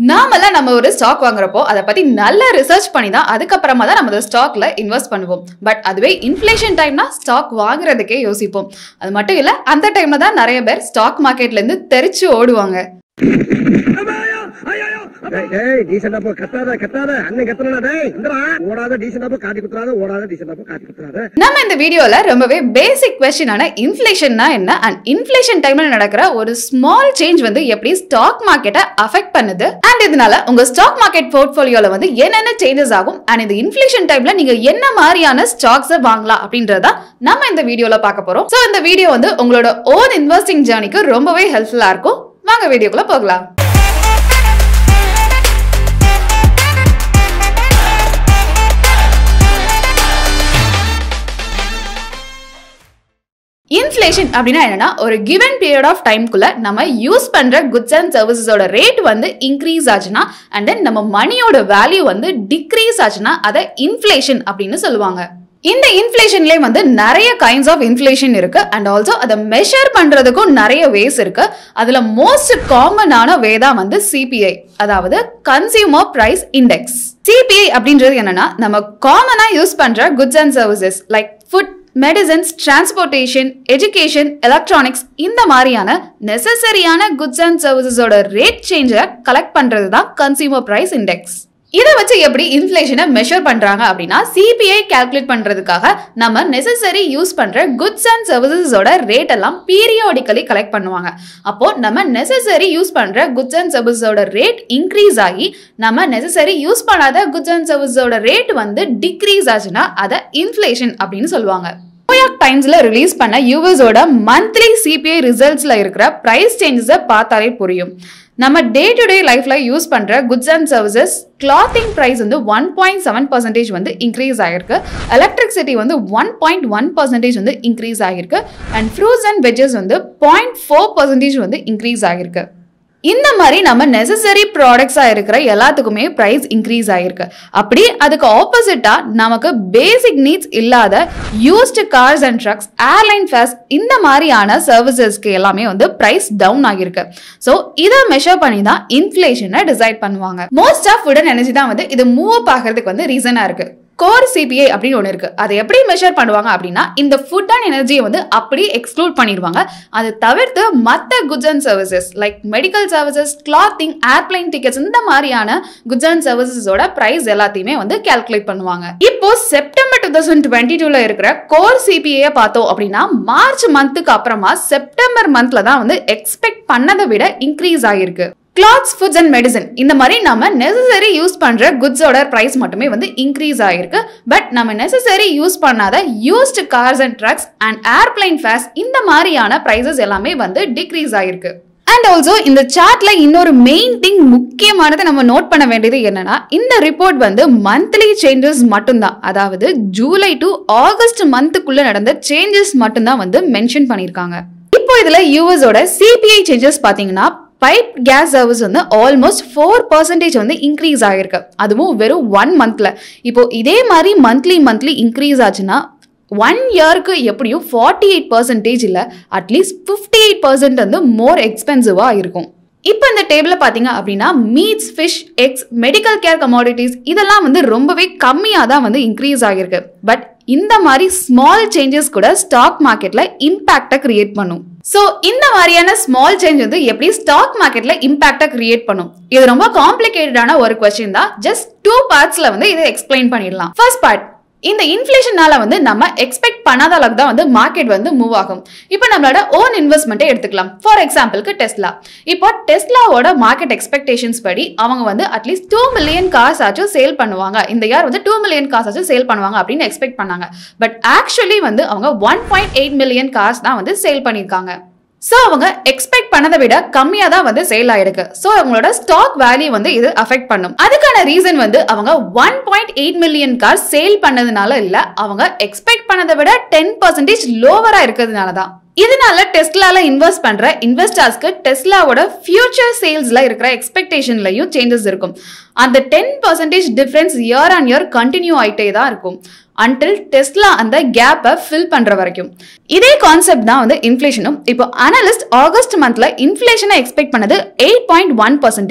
நாமெல்லாம் நம்ம ஒரு ஸ்டாக் வாங்குறப்போ அதை பத்தி நல்ல ரிசர்ச் பண்ணி தான் அதுக்கப்புறமா தான் நம்ம அந்த ஸ்டாக்ல இன்வெஸ்ட் பண்ணுவோம் பட் அதுவே இன்ஃப்ளேஷன் டைம்னா ஸ்டாக் வாங்குறதுக்கே யோசிப்போம் அது மட்டும் இல்ல அந்த டைம்ல தான் நிறைய பேர் ஸ்டாக் மார்க்கெட்ல இருந்து தெரிச்சு ஓடுவாங்க டேய், டேய், decent ஆ போ, கத்தாத, கத்தாத. அண்ணன் கத்துனா, டேய், இந்தடா. ஓடாத decent ஆ போ, காட்டி குத்துறாத, ஓடாத decent ஆ போ, காட்டி குத்துறாத. நம்ம இந்த வீடியோல ரொம்பவே பேசிக் கொஸ்டினான இன்ஃப்ளேஷன்னா என்ன அண்ட் இன்ஃப்ளேஷன் டைம்ல நடக்கிற ஒரு ஸ்மால் சேஞ்ச் வந்து எப்படி ஸ்டாக் மார்க்கெட்டை அஃபெக்ட் பண்ணுது அண்ட் இதனால உங்க ஸ்டாக் மார்க்கெட் போர்ட்ஃபோலியோல வந்து என்னென்ன சேஞ்சஸ் ஆகும் அண்ட் இந்த இன்ஃப்ளேஷன் டைம்ல நீங்க என்ன மாதிரியான ஸ்டாக்ஸ் வாங்கலாம் அப்படின்றத நம்ம இந்த வீடியோல பார்க்க போறோம் சோ இந்த வீடியோ வந்து உங்களோட ஓன் இன்வெஸ்டிங் ஜேர்னிக்கு ரொம்பவே ஹெல்ப்ஃபுல்லா இருக்கும் வாங்க வீடியோக்குள்ள போகலாம் இன்ஃப்ளேஷன் அப்படின்னா என்னன்னா ஒரு கிவன் பீரியட் ஆஃப் டைம்குள்ள நம்ம யூஸ் பண்ற குட்ஸ் அண்ட் சர்வீசஸோட ரேட் வந்து இன்க்ரீஸ் ஆச்சுன்னா அண்ட் தென் நம்ம மணியோட வேல்யூ வந்து டிக்ரீஸ் ஆச்சுன்னா அதை இன்ஃப்ளேஷன் அப்படின்னு சொல்லுவாங்க இந்த இன்ஃப்ளேஷன்லேயே வந்து நிறைய கைண்ட்ஸ் ஆஃப் இன்ஃப்ளேஷன் இருக்கு அண்ட் ஆல்சோ அதை மெஷர் பண்றதுக்கும் நிறைய வேஸ் இருக்கு அதுல மோஸ்ட் காமனான வே தான் வந்து சிபிஐ அதாவது கன்சியூமர் பிரைஸ் இண்டெக்ஸ் சிபிஐ அப்படின்றது என்னன்னா நம்ம காமனா யூஸ் பண்ற goods and services like food medicines transportation education electronics இந்த மாதிரியான நெசசரியான குட்ஸ் அண்ட் சர்வீசஸோட ரேட் சேஞ்சை கலெக்ட் பண்றது தான் கன்சியூமர் பிரைஸ் இண்டெக்ஸ் இதை வச்சு எப்படி இன்ஃப்ளேஷனை மெஷர் பண்றாங்க அப்படின்னா சிபிஐ கால்குலேட் பண்றதுக்காக நம்ம நெசசரி யூஸ் பண்ற குட்ஸ் அண்ட் சர்வீசஸோட ரேட் எல்லாம் பீரியாடிக்கலி கலெக்ட் பண்ணுவாங்க அப்போ நம்ம நெசசரி யூஸ் பண்ற குட்ஸ் அண்ட் சர்வீஸோட ரேட் இன்க்ரீஸ் ஆகி நம்ம நெசசரி யூஸ் பண்ணாத குட்ஸ் அண்ட் சர்வீஸோட ரேட் வந்து டிக்ரீஸ் ஆச்சுன்னா அதை இன்ஃப்ளேஷன் அப்படின்னு சொல்லுவாங்க நியூயார்க் டைம்ஸ்ல ரிலீஸ் பண்ண யூஎஸோட மந்த்லி சிபிஐ ரிசல்ட்ஸ்ல இருக்கிற பிரைஸ் சேஞ்சஸை பார்த்தாலே புரியும் நம்ம டே டு டே லைஃப்ல யூஸ் பண்ற goods and services clothing price வந்து ஒன் பாயிண்ட் செவன் பர்சன்டேஜ் வந்து இன்க்ரீஸ் ஆகிருக்கு எலக்ட்ரிசிட்டி வந்து ஒன் பாயிண்ட் ஒன் பர்சன்டேஜ் வந்து இன்க்ரீஸ் ஆகிருக்கு அண்ட் ஃப்ரூட்ஸ் அண்ட் வெஜஸ் வந்து பாயிண்ட் ஃபோர் பர்சன்டேஜ் வந்து இன்க்ரீஸ் ஆகிருக்கு இந்த மாதிரி நம்ம நெசசரி ப்ராடக்ட்ஸாக இருக்கிற எல்லாத்துக்குமே ப்ரைஸ் இன்க்ரீஸ் ஆகிருக்கு அப்படி அதுக்கு ஆப்போசிட்டாக நமக்கு பேசிக் நீட்ஸ் இல்லாத used cars and trucks airline fares இந்த மாதிரியான சர்வீசஸ்க்கு எல்லாமே வந்து ப்ரைஸ் டவுன் ஆகிருக்கு ஸோ இதை மெஷர் பண்ணி தான் இன்ஃப்ளேஷனை டிசைட் பண்ணுவாங்க most of food and energy தான் வந்து இது மூவ் அப் ஆகிறதுக்கு வந்து ரீசனாக இருக்கு கோர் சிபிஐ அப்படின்னு ஒன்று இருக்கு அதை எப்படி மெஷர் பண்ணுவாங்க அப்படின்னா இந்த ஃபுட் அண்ட் எனர்ஜியை வந்து அப்படியே எக்ஸ்க்ளூட் பண்ணிடுவாங்க அதை தவிர்த்து மற்ற goods and services like medical services clothing airplane tickets இந்த மாதிரியான குட்ஸ் அண்ட் சர்வீசஸோட பிரைஸ் எல்லாத்தையுமே வந்து கால்குலேட் பண்ணுவாங்க இப்போ செப்டம்பர் டூ தௌசண்ட் டுவெண்ட்டி டூல இருக்கிற கோர் சிபிஐ பார்த்தோம் அப்படின்னா மார்ச் மந்த்துக்கு அப்புறமா செப்டம்பர் மந்த்ல தான் வந்து எக்ஸ்பெக்ட் பண்ணதை விட இன்க்ரீஸ் ஆகிருக்கு கிளாத்ஸ் ஃபுட்ஸ் அண்ட் மெடிசன் இந்த மாதிரி நம்ம நெசசரி யூஸ் பண்ற குட்ஸோட பிரைஸ் மட்டுமே வந்து இன்க்ரீஸ் ஆகிருக்கு பட் நம்ம நெசசரி யூஸ் பண்ணாத used cars and trucks and airplane fares இந்த மாதிரியான பிரைசஸ் எல்லாமே வந்து டிக்ரீஸ் ஆகிருக்கு அண்ட் ஆல்சோ இந்த சார்ட்ல இன்னொரு மெயின் திங் முக்கியமானதை நம்ம நோட் பண்ண வேண்டியது என்னன்னா இந்த ரிப்போர்ட் வந்து மந்த்லி சேஞ்சஸ் மட்டும்தான் அதாவது ஜூலை டு ஆகஸ்ட் மந்த்துக்குள்ள நடந்த சேஞ்சஸ் மட்டும்தான் வந்து மென்ஷன் பண்ணியிருக்காங்க இப்போ இதுல யூஎஸோட சிபிஐ சேஞ்சஸ் பாத்தீங்கன்னா பைப் கேஸ் சர்வீஸ் வந்து ஆல்மோஸ்ட் ஃபோர் பர்சன்டேஜ் வந்து இன்க்ரீஸ் ஆகிருக்கு அதுவும் வெறும் ஒன் மந்த்ல இப்போ இதே மாதிரி மந்த்லி மந்த்லி இன்க்ரீஸ் ஆச்சுன்னா ஒன் இயருக்கு எப்படியும் ஃபார்ட்டி எயிட் பர்சன்டேஜ் இல்லை அட்லீஸ்ட் ஃபிஃப்டி எயிட் பர்சன்ட் வந்து மோர் எக்ஸ்பென்சிவாக இருக்கும் இப்போ இந்த டேபிளில் பார்த்தீங்க அப்படின்னா meats fish ex medical care commodities இதெல்லாம் வந்து ரொம்பவே கம்மியாக தான் வந்து இன்க்ரீஸ் ஆகிருக்கு பட் இந்த மாதிரி ஸ்மால் சேஞ்சஸ் கூட ஸ்டாக் மார்க்கெட்ல இம்பாக்டை கிரியேட் பண்ணும் ஸோ இந்த மாதிரியான ஸ்மால் சேஞ்ச் வந்து எப்படி ஸ்டாக் மார்க்கெட்ல இம்பாக்டை கிரியேட் பண்ணும் இது ரொம்ப காம்ப்ளிகேட்டடான ஒரு கொஸ்டின் தான் ஜஸ்ட் டூ பார்ட்ஸ்ல வந்து இதை எக்ஸ்பிளைன் பண்ணிடலாம் ஃபர்ஸ்ட் பார்ட் இந்த இன்ஃப்ளேஷனால வந்து நம்ம எக்ஸ்பெக்ட் பண்ணாத அளவுக்கு தான் வந்து மார்க்கெட் வந்து மூவ் ஆகும் இப்போ நம்மளோட ஓன் இன்வெஸ்ட்மெண்ட்டை எடுத்துக்கலாம் ஃபார் எக்ஸாம்பிளுக்கு டெஸ்லா இப்போ டெஸ்லாவோட மார்க்கெட் எக்ஸ்பெக்டேஷன்ஸ் படி அவங்க வந்து அட்லீஸ்ட் டூ மில்லியன் கார்ஸ் ஆச்சும் சேல் பண்ணுவாங்க இந்த இயர் வந்து டூ மில்லியன் கார்ஸ் ஆச்சும் சேல் பண்ணுவாங்க அப்படின்னு எக்ஸ்பெக்ட் பண்ணாங்க பட் ஆக்சுவலி வந்து அவங்க one point eight million cars தான் வந்து சேல் பண்ணியிருக்காங்க ஸோ அவங்க எக்ஸ்பெக்ட் பண்ணதை விட கம்மியாக தான் வந்து சேல் ஆயிருக்கு ஸோ அவங்களோட ஸ்டாக் வேல்யூ வந்து இது அஃபெக்ட் பண்ணும் அதுக்கான ரீசன் வந்து அவங்க one point eight million car sale பண்ணதுனால இல்லை அவங்க எக்ஸ்பெக்ட் பண்ணதை விட டென் பர்சன்டேஜ் லோவராக இருக்கிறதுனால தான் இதனால டெஸ்லால இன்வெஸ்ட் பண்ற இன்வெஸ்டர்ஸ்க்கு டெஸ்லாவோட ஃபியூச்சர் சேல்ஸ்ல இருக்கிற எக்ஸ்பெக்டேஷன்லயும் சேஞ்சஸ் இருக்கும் அந்த ten percentage difference year on year continue ஆயிட்டே தான் இருக்கும் அன்டில் டெஸ்லா அந்த கேப்பை ஃபில் பண்ற வரைக்கும் இதே கான்செப்ட் தான் வந்து இன்ஃப்ளேஷனும் இப்போ அனலிஸ்ட் ஆகஸ்ட் மந்த்ல இன்ஃப்ளேஷனை எக்ஸ்பெக்ட் பண்ணது எயிட் பாயிண்ட் ஒன் பர்சன்டேஜ்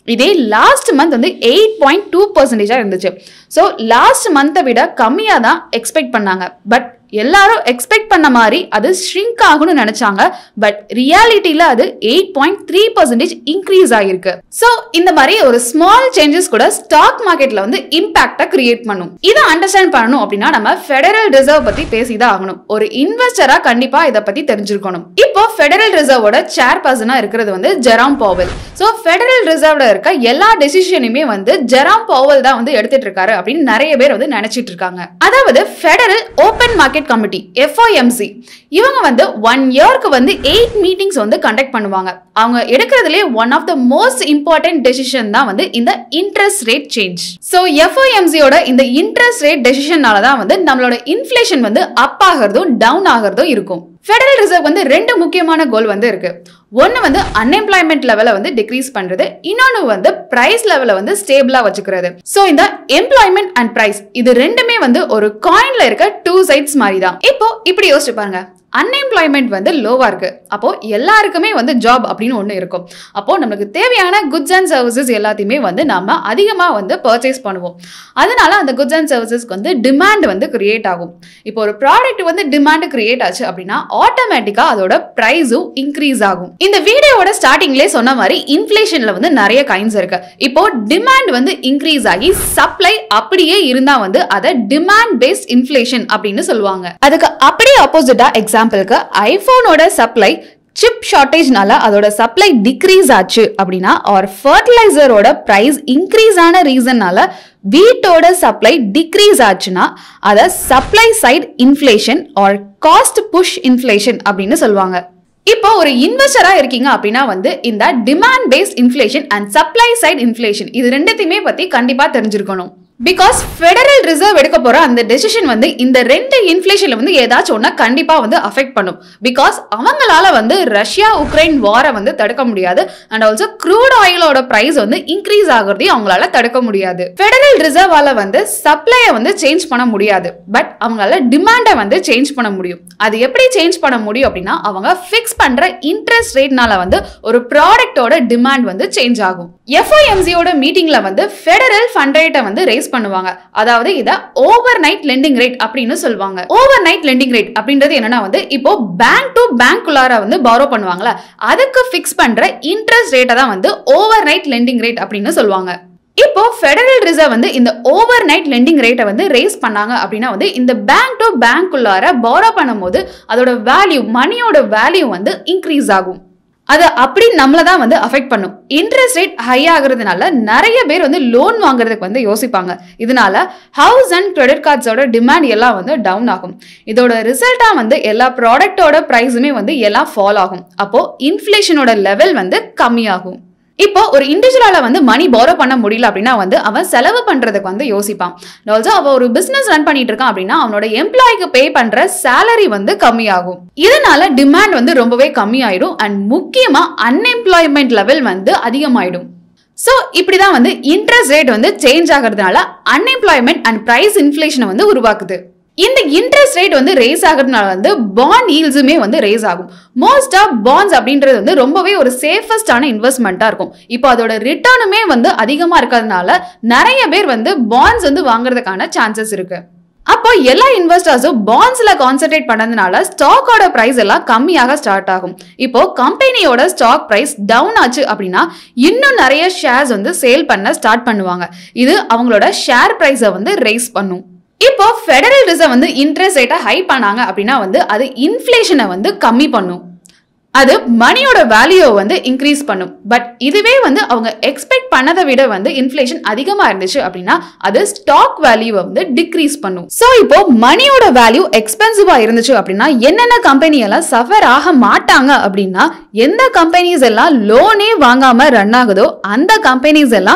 இதே லாஸ்ட் மந்த் வந்து எயிட் பாயிண்ட் டூ பர்சன்டேஜாக இருந்துச்சு ஸோ லாஸ்ட் மந்த்தை விட கம்மியாக தான் எக்ஸ்பெக்ட் பண்ணாங்க பட் எல்லாரும் எக்ஸ்பெக்ட் பண்ண மாதிரி அது ஷ்ரிங்க் ஆகும்னு நினைச்சாங்க பட் ரியாலிட்டியில அது eight point three percentage increase ஆகிருக்கு ஸோ இந்த மாதிரி ஒரு ஸ்மால் சேஞ்சஸ் கூட ஸ்டாக் மார்க்கெட்ல வந்து இம்பாக்டை கிரியேட் பண்ணும் இதை அண்டர்ஸ்டாண்ட் பண்ணணும் அப்படின்னா நம்ம ஃபெடரல் ரிசர்வ் பத்தி பேசிதான் ஆகணும் ஒரு இன்வெஸ்டரா கண்டிப்பா இதை பத்தி தெரிஞ்சிருக்கணும் இப்போ ஃபெடரல் ரிசர்வோட சேர் பர்சனா இருக்கிறது வந்து ஜெராம் பாவல் ஸோ ஃபெடரல் ரிசர்வ்ல இருக்க எல்லா டெசிஷனையுமே வந்து ஜெராம் பாவல் தான் வந்து எடுத்துட்டு இருக்காரு அப்படின்னு நிறைய பேர் வந்து நினைச்சிட்டு இருக்காங்க அதாவது federal open market committee FOMC இவங்க வந்து ஒன் இயர்க்கு வந்து எயிட் மீட்டிங்ஸ் வந்து கண்டக்ட் பண்ணுவாங்க அவங்க எடுக்கிறதுலே one of the most important decision தான் வந்து இந்த இன்ட்ரெஸ்ட் ரேட் சேஞ்ச் ஸோ எஃப்ஓஎம்சியோட இந்த இன்ட்ரெஸ்ட் ரேட் டெசிஷனால தான் வந்து நம்மளோட இன்ஃபிளேஷன் வந்து அப் ஆகிறதும் டவுன் ஆகிறதும் இருக்கும் ஃபெடரல் ரிசர்வ் வந்து ரெண்டு முக்கியமான கோல் வந்து இருக்கு ஒன்று வந்து அன்எம்ப்ளாய்மெண்ட் லெவலை வந்து டிக்ரீஸ் பண்றது இன்னொன்று வந்து பிரைஸ் லெவலை வந்து ஸ்டேபிளா வச்சுக்கிறது ஸோ இந்த எம்ப்ளாய்மெண்ட் அண்ட் பிரைஸ் இது ரெண்டுமே வந்து ஒரு காயின்ல இருக்க டூ சைட்ஸ் மாதிரி தான் இப்போ இப்படி யோசிச்சு பாருங்க அன்எம்ப்ளாய்மெண்ட் வந்து லோவா இருக்கு அப்போ எல்லாருக்குமே வந்து ஜாப் அப்படின்னு ஒன்று இருக்கும் அப்போ நமக்கு தேவையான குட்ஸ் அண்ட் சர்வீசஸ் எல்லாத்தையுமே வந்து நம்ம அதிகமாக வந்து பர்ச்சேஸ் பண்ணுவோம் அதனால அந்த குட்ஸ் அண்ட் சர்வீசஸ்க்கு வந்து டிமாண்ட் வந்து கிரியேட் ஆகும் இப்போ ஒரு ப்ராடக்ட் வந்து டிமாண்ட் கிரியேட் ஆச்சு அப்படின்னா ஆட்டோமேட்டிக்காக அதோட ப்ரைஸும் இன்க்ரீஸ் ஆகும் இந்த வீடியோவோட ஸ்டார்டிங்லேயே சொன்ன மாதிரி இன்ஃப்ளேஷன்ல வந்து நிறைய கைண்ட்ஸ் இருக்கு இப்போ டிமாண்ட் வந்து இன்க்ரீஸ் ஆகி சப்ளை அப்படியே இருந்தா வந்து அதை டிமாண்ட் பேஸ்ட் இன்ஃப்ளேஷன் அப்படின்னு சொல்லுவாங்க அதுக்கு அப்படியே ஆப்போசிட்டா எக்ஸாம்பிளுக்கு ஐபோனோட சப்ளை சிப் ஷார்ட்டேஜ்னால அதோட சப்ளை டிக்ரீஸ் ஆச்சு அப்படின்னா ஆர் ஃபர்டிலைசரோட பிரைஸ் இன்க்ரீஸ் ஆன ரீசன்னால வீட்டோட சப்ளை டிக்ரீஸ் ஆச்சுன்னா அதை supply side inflation or cost push inflation அப்படின்னு சொல்லுவாங்க இப்போ ஒரு இன்வெஸ்டரா இருக்கீங்க அப்படின்னா வந்து இந்த demand based inflation and supply side inflation இது ரெண்டுத்தையுமே பத்தி கண்டிப்பா தெரிஞ்சிருக்கணும் பிகாஸ் ஃபெடரல் ரிசர்வ் எடுக்க போற அந்த டெசிஷன் வந்து இந்த ரெண்டு இன்ஃப்ளேஷன்ல வந்து ஏதாச்சும் ஒன்னா கண்டிப்பா வந்து அஃபெக்ட் பண்ணும் பிகாஸ் அவங்களால வந்து ரஷ்யா உக்ரைன் வாரை வந்து தடுக்க முடியாது அண்ட் ஆல்சோ க்ரூட் ஆயிலோட பிரைஸ் வந்து இன்க்ரீஸ் ஆகுறதையும் அவங்களால தடுக்க முடியாது ஃபெடரல் ரிசர்வால வந்து சப்ளையை வந்து சேஞ்ச் பண்ண முடியாது பட் அவங்களால டிமாண்டை வந்து சேஞ்ச் பண்ண முடியும் அது எப்படி சேஞ்ச் பண்ண முடியும் அப்படின்னா அவங்க ஃபிக்ஸ் பண்ற இன்ட்ரெஸ்ட் ரேட்னால வந்து ஒரு ப்ராடக்டோட டிமாண்ட் வந்து சேஞ்ச் ஆகும் எஃப்ஐஎம்சியோட மீட்டிங்ல வந்து ஃபெடரல் ஃபண்ட் ரேட்டை வந்து ரேஸ் பண்ணுவாங்க அதாவது இத ஓவர் நைட் லெண்டிங் ரேட் அப்படின்னு சொல்லுவாங்க ஓவர் நைட் லெண்டிங் ரேட் அப்படின்றது என்னன்னா வந்து இப்போ பேங்க் டு பேங்க் குள்ளார வந்து பாரோ பண்ணுவாங்கல்ல அதுக்கு ஃபிக்ஸ் பண்ற இன்ட்ரெஸ்ட் ரேட்டை தான் வந்து ஓவர் நைட் லெண்டிங் ரேட் அப்படின்னு சொல்லுவாங்க இப்போ ஃபெடரல் ரிசர்வ் வந்து இந்த ஓவர் நைட் லெண்டிங் ரேட்டை வந்து ரேஸ் பண்ணாங்க அப்படின்னா வந்து இந்த பேங்க் டு பேங்க் உள்ளார பாரோ பண்ணும்போது அதோட வேல்யூ மணியோட வேல்யூ வந்து இன்க்ரீஸ் ஆகும் அது அப்படி நம்மள தான் வந்து அஃபெக்ட் பண்ணும் இன்ட்ரெஸ்ட் ரேட் ஹை ஆகுறதுனால நிறைய பேர் வந்து லோன் வாங்குறதுக்கு வந்து யோசிப்பாங்க இதனால ஹவுஸ் அண்ட் கிரெடிட் கார்ட்ஸோட டிமாண்ட் எல்லாம் வந்து டவுன் ஆகும் இதோட ரிசல்ட்டா வந்து எல்லா ப்ராடக்ட்டோட ப்ரைஸுமே வந்து எல்லாம் ஃபால் ஆகும் அப்போ இன்ஃப்ளேஷனோட லெவல் வந்து கம்மியாகும் இப்போ ஒரு இண்டிவிஜுவலால வந்து மணி பாரோ பண்ண முடியல அப்படின்னா வந்து அவன் செலவு பண்றதுக்கு வந்து யோசிப்பான் ஆல்சோ அவன் ஒரு பிசினஸ் ரன் பண்ணிட்டு இருக்கான் அப்படின்னா அவனோட எம்ப்ளாய்க்கு பே பண்ற சேலரி வந்து கம்மியாகும் இதனால டிமாண்ட் வந்து ரொம்பவே கம்மியாயிடும் அண்ட் முக்கியமா அன்எம்ப்ளாய்மெண்ட் லெவல் வந்து அதிகமாயிடும் ஸோ இப்படிதான் வந்து இன்ட்ரெஸ்ட் ரேட் வந்து சேஞ்ச் ஆகிறதுனால அன்எம்ப்ளாய்மெண்ட் அண்ட் பிரைஸ் இன்ஃப்ளேஷனை வந்து உருவாக்குது இந்த இன்ட்ரெஸ்ட் ரேட் வந்து ரேஸ் ஆகிறதுனால வந்து பாண்ட் ஈல்ஸுமே வந்து ரேஸ் ஆகும் மோஸ்ட் ஆஃப் பாண்ட்ஸ் அப்படின்றது வந்து ரொம்பவே ஒரு சேஃபஸ்டான இன்வெஸ்ட்மெண்ட்டாக இருக்கும் இப்போ அதோட ரிட்டர்னுமே வந்து அதிகமாக இருக்கிறதுனால நிறைய பேர் வந்து பாண்ட்ஸ் வந்து வாங்குறதுக்கான சான்சஸ் இருக்கு அப்போ எல்லா இன்வெஸ்டர்ஸும் பாண்ட்ஸ்ல கான்சென்ட்ரேட் பண்ணதுனால ஸ்டாக்கோட பிரைஸ் எல்லாம் கம்மியாக ஸ்டார்ட் ஆகும் இப்போ கம்பெனியோட ஸ்டாக் பிரைஸ் டவுன் ஆச்சு அப்படின்னா இன்னும் நிறைய ஷேர்ஸ் வந்து சேல் பண்ண ஸ்டார்ட் பண்ணுவாங்க இது அவங்களோட ஷேர் பிரைஸை வந்து ரைஸ் பண்ணும் இப்போ ஃபெடரல் ரிசர்வ் வந்து இன்ட்ரெஸ்ட் ரேட்டை ஹை பண்ணாங்க அப்படின்னா வந்து அது இன்ஃப்ளேஷனை வந்து கம்மி பண்ணும் அது மணியோட வேல்யூவை வந்து இன்க்ரீஸ் பண்ணும் பட் இதுவே வந்து அவங்க எக்ஸ்பெக்ட் பண்ணதை விட வந்து இன்ஃப்ளேஷன் அதிகமா இருந்துச்சு அப்படின்னா அது ஸ்டாக் வேல்யூவை வந்து டிக்ரீஸ் பண்ணும் ஸோ இப்போ மணியோட வேல்யூ எக்ஸ்பென்சிவா இருந்துச்சு அப்படின்னா என்னென்ன கம்பெனி எல்லாம் சஃபர் ஆக மாட்டாங்க அப்படின்னா எந்த கம்பெனிஸ் எல்லாம் லோனே வாங்காம ரன் ஆகுதோ அந்த கம்பெனிஸ் எல்லாம்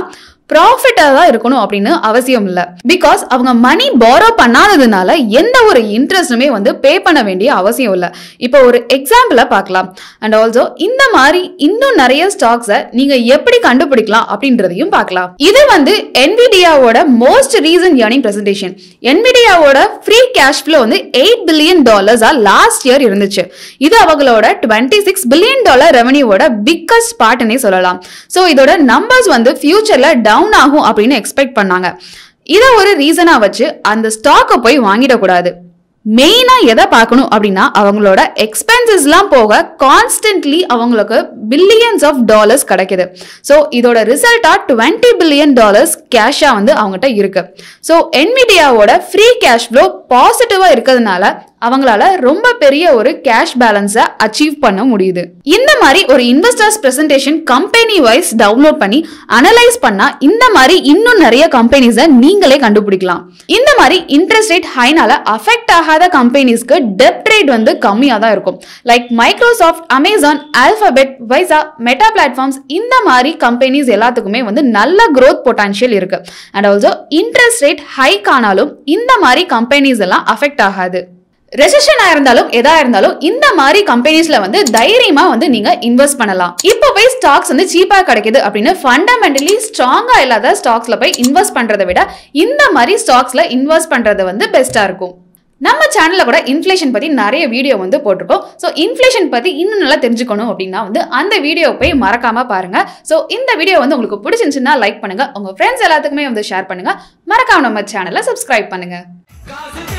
ப்ராஃபிட்டாக தான் இருக்கணும் அப்படின்னு அவசியம் இல்லை பிகாஸ் அவங்க மணி borrow பண்ணாததுனால எந்த ஒரு இன்ட்ரெஸ்ட்டுமே வந்து பே பண்ண வேண்டிய அவசியம் இல்லை இப்போ ஒரு எக்ஸாம்பிளை பார்க்கலாம் அண்ட் ஆல்சோ இந்த மாதிரி இன்னும் நிறைய ஸ்டாக்ஸை நீங்க எப்படி கண்டுபிடிக்கலாம் அப்படின்றதையும் பார்க்கலாம் இது வந்து என்விடியாவோட மோஸ்ட் ரீசன் ஏர்னிங் பிரசன்டேஷன் என்விடியாவோட ஃப்ரீ கேஷ் ஃப்ளோ வந்து எயிட் பில்லியன் டாலர்ஸா லாஸ்ட் இயர் இருந்துச்சு இது அவங்களோட டுவெண்ட்டி சிக்ஸ் பில்லியன் டாலர் ரெவன்யூவோட பிக்கஸ்ட் பார்ட்னே சொல்லலாம் ஸோ இதோட நம்பர்ஸ் வந்து ஃபியூச்சர்ல டவுன் ஆகும் அப்படின்னு எக்ஸ்பெக்ட் பண்ணாங்க இதை ஒரு ரீசனா வச்சு அந்த ஸ்டாக்கை போய் வாங்கிடக்கூடாது மெயினா எதை பார்க்கணும் அப்படின்னா அவங்களோட எக்ஸ்பென்சஸ்லாம் போக கான்ஸ்டன்ட்லி அவங்களுக்கு பில்லியன்ஸ் ஆஃப் டாலர்ஸ் கிடைக்குது ஸோ இதோட ரிசல்ட்டா டுவெண்ட்டி பில்லியன் டாலர்ஸ் கேஷா வந்து அவங்ககிட்ட இருக்கு ஸோ என்விடியாவோட ஃப்ரீ கேஷ் ஃப்ளோ பாசிட்டிவா இருக்கிறதுனால அவங்களால ரொம்ப பெரிய ஒரு கேஷ் பேலன்ஸை அச்சீவ் பண்ண முடியுது இந்த மாதிரி ஒரு investors presentation company wise download பண்ணி அனலைஸ் பண்ணா இந்த மாதிரி இன்னும் நிறைய கம்பெனிஸை நீங்களே கண்டுபிடிக்கலாம் இந்த மாதிரி இன்ட்ரெஸ்ட் ரேட் ஹைனால அஃபெக்ட் ஆகாத கம்பெனிஸ்க்கு டெப்ட் ரேட் வந்து கம்மியாக தான் இருக்கும் like Microsoft Amazon Alphabet Visa Meta platforms இந்த மாதிரி கம்பெனிஸ் எல்லாத்துக்குமே வந்து நல்ல growth பொட்டான்ஷியல் இருக்கு and also interest rate hike ஆனாலும் இந்த மாதிரி கம்பெனிஸ் எல்லாம் அஃபெக்ட் ஆகாது ரெசெஷனா இருந்தாலும் எதா இருந்தாலும் இந்த மாதிரி கம்பெனிஸ்ல வந்து தைரியமா வந்து நீங்க இன்வெஸ்ட் பண்ணலாம் இப்போ போய் ஸ்டாக்ஸ் வந்து சீப்பா கிடைக்குது அப்படின்னு ஃபண்டமெண்டலி ஸ்ட்ராங்கா இல்லாத ஸ்டாக்ஸ்ல போய் இன்வெஸ்ட் பண்றதை விட இந்த மாதிரி ஸ்டாக்ஸ்ல இன்வெஸ்ட் பண்றது வந்து பெஸ்டா இருக்கும் நம்ம சேனல்ல கூட இன்ஃப்ளேஷன் பத்தி நிறைய வீடியோ வந்து போட்டிருக்கோம் ஸோ இன்ஃப்ளேஷன் பத்தி இன்னும் நல்லா தெரிஞ்சுக்கணும் அப்படின்னா வந்து அந்த வீடியோ போய் மறக்காம பாருங்க ஸோ இந்த வீடியோ வந்து உங்களுக்கு பிடிச்சிருந்துச்சுன்னா லைக் பண்ணுங்க உங்க ஃப்ரெண்ட்ஸ் எல்லாத்துக்குமே வந்து ஷேர் பண்ணுங்க மறக்காம நம்ம சேனலை சப்ஸ்கிரைப் பண்ணுங்க காசு